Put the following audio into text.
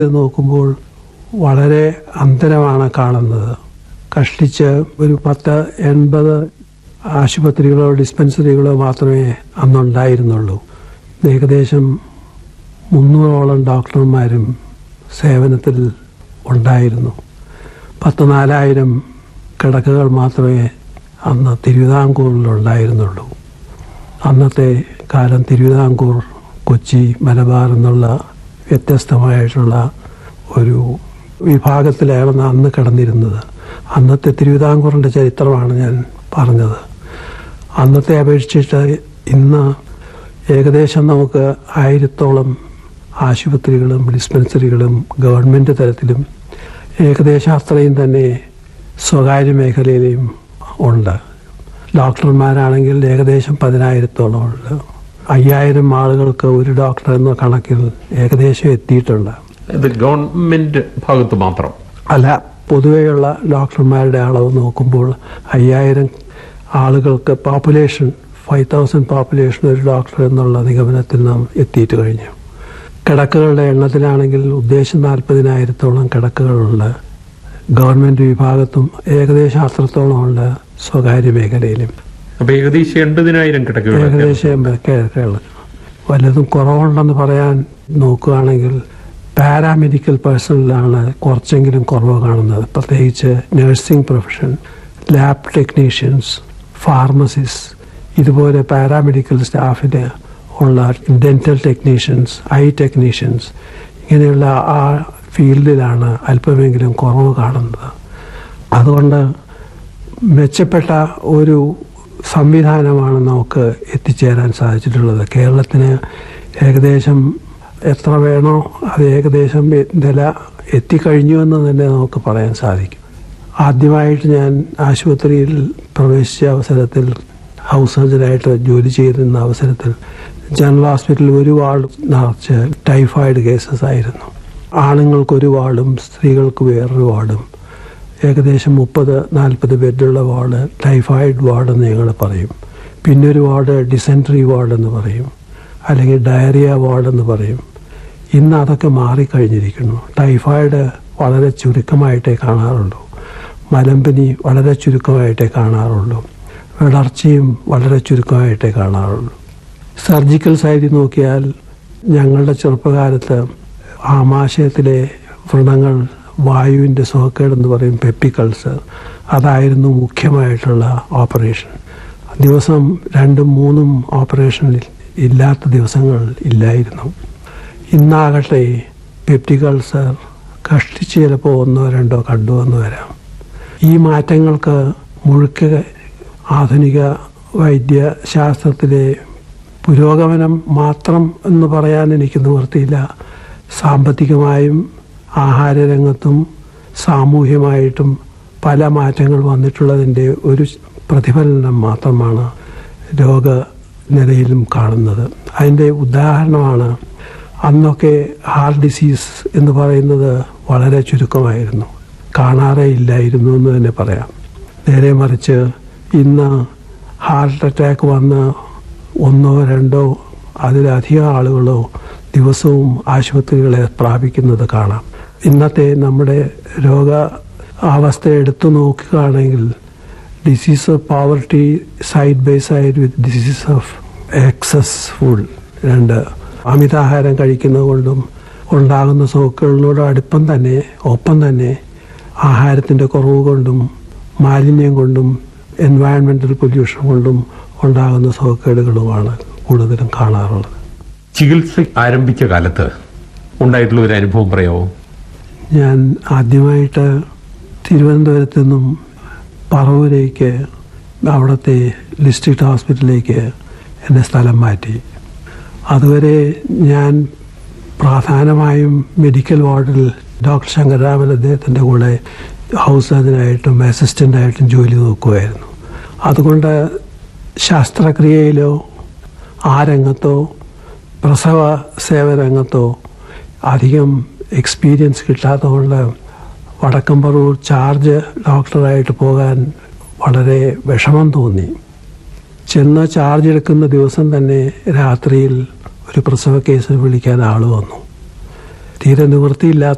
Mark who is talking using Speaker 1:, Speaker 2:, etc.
Speaker 1: ഇത് നോക്കുമ്പോൾ വളരെ അന്തരമാണ് കാണുന്നത് കഷ്ടിച്ച് ഒരു പത്ത് എൺപത് ആശുപത്രികളോ ഡിസ്പെൻസറികളോ മാത്രമേ അന്നുണ്ടായിരുന്നുള്ളൂ ഏകദേശം മുന്നൂറോളം ഡോക്ടർമാരും സേവനത്തിൽ ഉണ്ടായിരുന്നു പത്ത് നാലായിരം കിടക്കകൾ മാത്രമേ അന്ന് തിരുവിതാംകൂറിലുണ്ടായിരുന്നുള്ളൂ അന്നത്തെ കാലം തിരുവിതാംകൂർ കൊച്ചി മലബാർ എന്നുള്ള വ്യത്യസ്തമായിട്ടുള്ള ഒരു വിഭാഗത്തിലാണ് അന്ന് കിടന്നിരുന്നത് അന്നത്തെ തിരുവിതാംകൂറിൻ്റെ ചരിത്രമാണ് ഞാൻ പറഞ്ഞത് അന്നത്തെ അപേക്ഷിച്ചിട്ട് ഇന്ന് ഏകദേശം നമുക്ക് ആയിരത്തോളം ആശുപത്രികളും ഡിസ്പെൻസറികളും ഗവൺമെൻറ് തലത്തിലും ഏകദേശം അത്രയും തന്നെ സ്വകാര്യ മേഖലയിലും ഉണ്ട് ഡോക്ടർമാരാണെങ്കിൽ ഏകദേശം പതിനായിരത്തോളം ഉണ്ട് അയ്യായിരം ആളുകൾക്ക് ഒരു ഡോക്ടർ എന്ന കണക്കിൽ ഏകദേശം എത്തിയിട്ടുണ്ട്
Speaker 2: ഇത് ഗവൺമെന്റ് ഭാഗത്ത് മാത്രം
Speaker 1: അല്ല പൊതുവെയുള്ള ഡോക്ടർമാരുടെ അളവ് നോക്കുമ്പോൾ അയ്യായിരം ആളുകൾക്ക് പോപ്പുലേഷൻ ഫൈവ് തൗസൻഡ് പോപ്പുലേഷൻ ഒരു ഡോക്ടർ എന്നുള്ള നിഗമനത്തിൽ നാം എത്തിയിട്ട് കഴിഞ്ഞു കിടക്കുകളുടെ എണ്ണത്തിലാണെങ്കിൽ ഉദ്ദേശം നാൽപ്പതിനായിരത്തോളം കിടക്കുകളുണ്ട് ഗവൺമെന്റ് വിഭാഗത്തും ഏകദേശം അത്രത്തോളം ഉണ്ട് സ്വകാര്യ മേഖലയിലും
Speaker 2: അപ്പൊ ഏകദേശം എൺപതിനായിരം കിടക്കുകൾ
Speaker 1: ഏകദേശം കേരള വല്ലതും കുറവുണ്ടെന്ന് പറയാൻ നോക്കുകയാണെങ്കിൽ പാരാമെഡിക്കൽ പേഴ്സണലാണ് കുറച്ചെങ്കിലും കുറവ് കാണുന്നത് പ്രത്യേകിച്ച് nursing profession lab technicians pharmacist ഇതുപോലെ പാരാമെഡിക്കൽ സ്റ്റാഫിന് ഉള്ള ഡെന്റൽ ടെക്നീഷ്യൻസ് ഐ ടെക്നീഷ്യൻസ് ഇങ്ങനെയുള്ള ആ ഫീൽഡിലാണ് അല്പമെങ്കിലും കുറവ് കാണുന്നത് അതുകൊണ്ട് മെച്ചപ്പെട്ട ഒരു സംവിധാനമാണ് നമുക്ക് എത്തിച്ചേരാൻ സാധിച്ചിട്ടുള്ളത് കേരളത്തിന് ഏകദേശം എത്ര വേണോ അത് ഏകദേശം നില എത്തിക്കഴിഞ്ഞു എന്ന് തന്നെ നമുക്ക് പറയാൻ സാധിക്കും ആദ്യമായിട്ട് ഞാൻ ആശുപത്രിയിൽ പ്രവേശിച്ച അവസരത്തിൽ ഹൗസ് സർജനായിട്ട് ജോലി ചെയ്തിരുന്ന അവസരത്തിൽ ജനറൽ ഹോസ്പിറ്റലിൽ ഒരു വാർഡ് നിറച്ച് ടൈഫോയിഡ് കേസസ് ആയിരുന്നു ആണുങ്ങൾക്ക് ഒരു വാർഡും സ്ത്രീകൾക്ക് വേറൊരു വാർഡും ഏകദേശം മുപ്പത് നാൽപ്പത് ബെഡുള്ള വാർഡ് ടൈഫോയിഡ് വാർഡ് എന്ന് ഞങ്ങൾ പറയും പിന്നെ ഒരു വാർഡ് ഡിസെൻട്രി വാർഡ് എന്ന് പറയും അല്ലെങ്കിൽ ഡയറിയ വാർഡ് എന്ന് പറയും ഇന്ന് അതൊക്കെ മാറിക്കഴിഞ്ഞിരിക്കുന്നു ടൈഫോയിഡ് വളരെ ചുരുക്കമായിട്ടേ കാണാറുള്ളൂ മലമ്പനി വളരെ ചുരുക്കമായിട്ടേ കാണാറുള്ളൂ വിളർച്ചയും വളരെ ചുരുക്കമായിട്ടേ കാണാറുള്ളൂ സർജിക്കൽ സൈഡിൽ നോക്കിയാൽ ഞങ്ങളുടെ ചെറുപ്പകാലത്ത് ആമാശയത്തിലെ വ്രണങ്ങൾ വായുവിൻ്റെ സുഖക്കേടെന്ന് പറയും പെപ്പിക്കൾസ് അതായിരുന്നു മുഖ്യമായിട്ടുള്ള ഓപ്പറേഷൻ ദിവസം രണ്ടും മൂന്നും ഓപ്പറേഷനിൽ ഇല്ലാത്ത ദിവസങ്ങൾ ഇല്ലായിരുന്നു ഇന്നാകട്ടെ പെപ്റ്റിക്കൾസർ കഷ്ടിച്ച് ചിലപ്പോൾ ഒന്നോ രണ്ടോ കണ്ടുവന്ന് വരാം ഈ മാറ്റങ്ങൾക്ക് മുഴുക്ക ആധുനിക വൈദ്യശാസ്ത്രത്തിലെ പുരോഗമനം മാത്രം എന്ന് പറയാൻ എനിക്ക് നിവൃത്തിയില്ല സാമ്പത്തികമായും ആഹാരരംഗത്തും സാമൂഹ്യമായിട്ടും പല മാറ്റങ്ങൾ വന്നിട്ടുള്ളതിൻ്റെ ഒരു പ്രതിഫലനം മാത്രമാണ് രോഗനിലയിലും കാണുന്നത് അതിൻ്റെ ഉദാഹരണമാണ് അന്നൊക്കെ ഹാർട്ട് ഡിസീസ് എന്ന് പറയുന്നത് വളരെ ചുരുക്കമായിരുന്നു കാണാറേ ഇല്ലായിരുന്നു എന്ന് തന്നെ പറയാം നേരെ മറിച്ച് ഇന്ന് ഹാർട്ട് അറ്റാക്ക് വന്ന് ഒന്നോ രണ്ടോ അതിലധികം ആളുകളോ ദിവസവും ആശുപത്രികളെ പ്രാപിക്കുന്നത് കാണാം ഇന്നത്തെ നമ്മുടെ രോഗ അവസ്ഥ എടുത്തു നോക്കുകയാണെങ്കിൽ disease of poverty side by side with disease of excess food രണ്ട് അമിതാഹാരം കഴിക്കുന്നത് കൊണ്ടും ഉണ്ടാകുന്ന സോക്കുകളിനോട് അടുപ്പം തന്നെ ഒപ്പം തന്നെ ആഹാരത്തിൻ്റെ കുറവ് കൊണ്ടും മാലിന്യം കൊണ്ടും എൻവയൺമെന്റൽ പൊല്യൂഷൻ കൊണ്ടും ഉണ്ടാകുന്ന സുഖക്കേടുകളുമാണ് കൂടുതലും കാണാറുള്ളത്
Speaker 2: ചികിത്സ ആരംഭിച്ച കാലത്ത് ഉണ്ടായിട്ടുള്ള ഒരു അനുഭവം പറയാമോ
Speaker 1: ഞാൻ ആദ്യമായിട്ട് തിരുവനന്തപുരത്ത് നിന്നും പറവൂരേക്ക് അവിടുത്തെ ഡിസ്ട്രിക്ട് ഹോസ്പിറ്റലിലേക്ക് എന്നെ സ്ഥലം മാറ്റി അതുവരെ ഞാൻ പ്രധാനമായും മെഡിക്കൽ വാർഡിൽ ഡോക്ടർ ശങ്കരരാമൻ അദ്ദേഹത്തിൻ്റെ കൂടെ ഹൗസ് സർജനായിട്ടും അസിസ്റ്റൻ്റായിട്ടും ജോലി നോക്കുമായിരുന്നു അതുകൊണ്ട് ശസ്ത്രക്രിയയിലോ ആ രംഗത്തോ പ്രസവ സേവരംഗത്തോ അധികം എക്സ്പീരിയൻസ് കിട്ടാത്തതുകൊണ്ട് വടക്കമ്പറൂർ ചാർജ് ഡോക്ടറായിട്ട് പോകാൻ വളരെ വിഷമം തോന്നി ചെന്ന് ചാർജ് എടുക്കുന്ന ദിവസം തന്നെ രാത്രിയിൽ ഒരു പ്രസവ കേസ് വിളിക്കാൻ ആൾ വന്നു തീരെ നിവൃത്തിയില്ലാത്ത